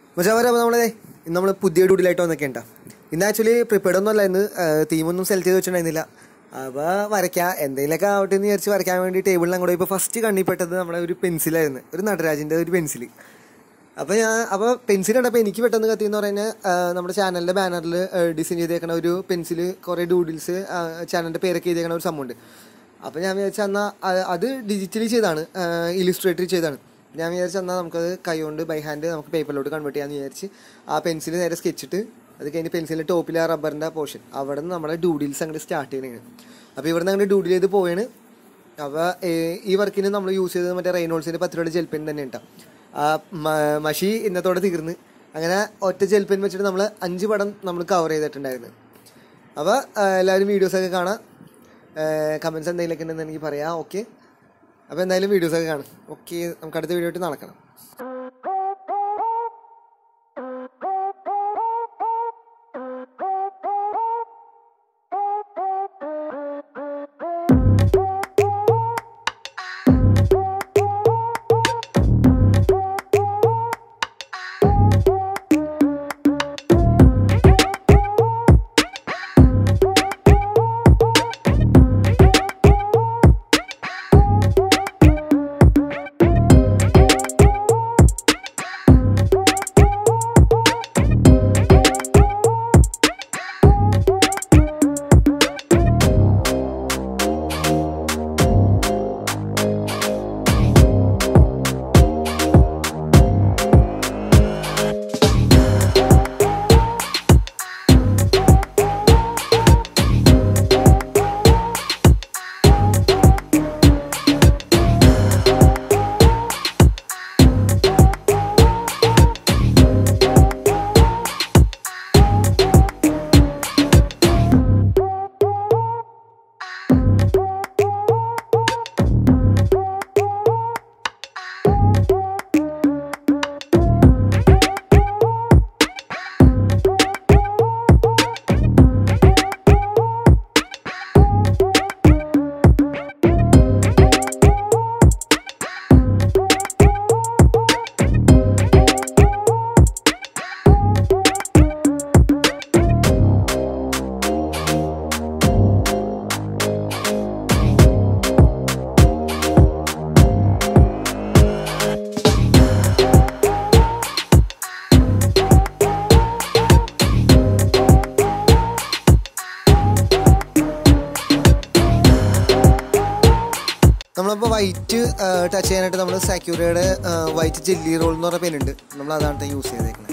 പക്ഷേ അവരെ അപ്പോൾ നമ്മളെ ഇന്ന് നമ്മൾ പുതിയ ഡ്യൂഡിലായിട്ട് വന്നൊക്കെ ഉണ്ടാ ഇന്ന് ആക്ച്വലി പ്രിപ്പയർഡ് ഒന്നും അല്ല ഇന്ന് തീമൊന്നും സെലക്ട് ചെയ്ത് വെച്ചിട്ടുണ്ടായിരുന്നില്ല അപ്പോൾ വരയ്ക്കാം എന്തെങ്കിലുമൊക്കെ ആവട്ടെ എന്ന് വിചാരിച്ച് വരയ്ക്കാൻ വേണ്ടി ടേബിളിൽ അങ്ങോട്ട് ഇപ്പോൾ ഫസ്റ്റ് കണ്ണിപ്പെട്ടത് നമ്മുടെ ഒരു പെൻസിലായിരുന്നു ഒരു നടരാജിൻ്റെ ഒരു പെൻസിൽ അപ്പോൾ ഞാൻ അപ്പോൾ പെൻസിൽ കണ്ടപ്പോൾ എനിക്ക് പെട്ടെന്ന് കത്തിയെന്ന് പറയുന്നത് നമ്മുടെ ചാനലിൻ്റെ ബാനറിൽ ഡിസൈൻ ചെയ്തേക്കണ ഒരു പെൻസിൽ കുറേ ഡൂഡിൽസ് ചാനലിൻ്റെ പേരൊക്കെ ചെയ്തേക്കണ ഒരു സംഭവമുണ്ട് അപ്പോൾ ഞാൻ വിചാരിച്ച എന്നാൽ അത് ഡിജിറ്റലി ചെയ്താണ് ഇലിസ്ട്രേറ്റർ ചെയ്താണ് ഞാൻ വിചാരിച്ച എന്നാൽ നമുക്കത് കൈകൊണ്ട് ബൈ ഹാൻഡ് നമുക്ക് പേപ്പറിലോട്ട് കൺവേർട്ട് ചെയ്യാമെന്ന് വിചാരിച്ച് ആ പെൻസിൽ നേരെ സ്കെച്ചിട്ട് അത് കഴിഞ്ഞ് പെൻസിലിൻ്റെ ടോപ്പിൽ ആ റബ്ബറിൻ്റെ പോർഷൻ അവിടെ നിന്ന് നമ്മുടെ ഡൂഡിൽസ് അങ്ങോട്ട് സ്റ്റാർട്ട് ചെയ്യണേ അപ്പോൾ ഇവിടെ നിന്ന് അങ്ങോട്ട് ഡൂഡിൽ ചെയ്ത് പോയാണ് അപ്പോൾ ഈ വർക്കിന് നമ്മൾ യൂസ് ചെയ്തത് മറ്റേ റെയിനോൾസിൻ്റെ പത്ത് രൂപയുടെ ജെൽപ്പെൻ തന്നെ ഉണ്ടാവും ആ മ- മഷി ഇന്നത്തോടെ തീർന്ന് അങ്ങനെ ഒറ്റ ജെൽപ്പെൻ വെച്ചിട്ട് നമ്മൾ അഞ്ച് പടം നമ്മൾ കവർ ചെയ്തിട്ടുണ്ടായിരുന്നു അപ്പോൾ എല്ലാവരും വീഡിയോസൊക്കെ കാണാം കമൻസ് എന്തെങ്കിലുമൊക്കെ ഉണ്ടെന്ന് എനിക്ക് പറയാം ഓക്കെ അപ്പോൾ എന്തായാലും വീഡിയോസൊക്കെ കാണാം ഓക്കെ നമുക്ക് അടുത്ത വീഡിയോ ആയിട്ട് നടക്കണം നമ്മളിപ്പോൾ വൈറ്റ് ടച്ച് ചെയ്യാനായിട്ട് നമ്മൾ സാക്യൂരയുടെ വൈറ്റ് ജെല്ലി റോൾ എന്ന് പറഞ്ഞ പെൻ ഉണ്ട് നമ്മൾ അതാണ് യൂസ് ചെയ്തേക്കുന്നത്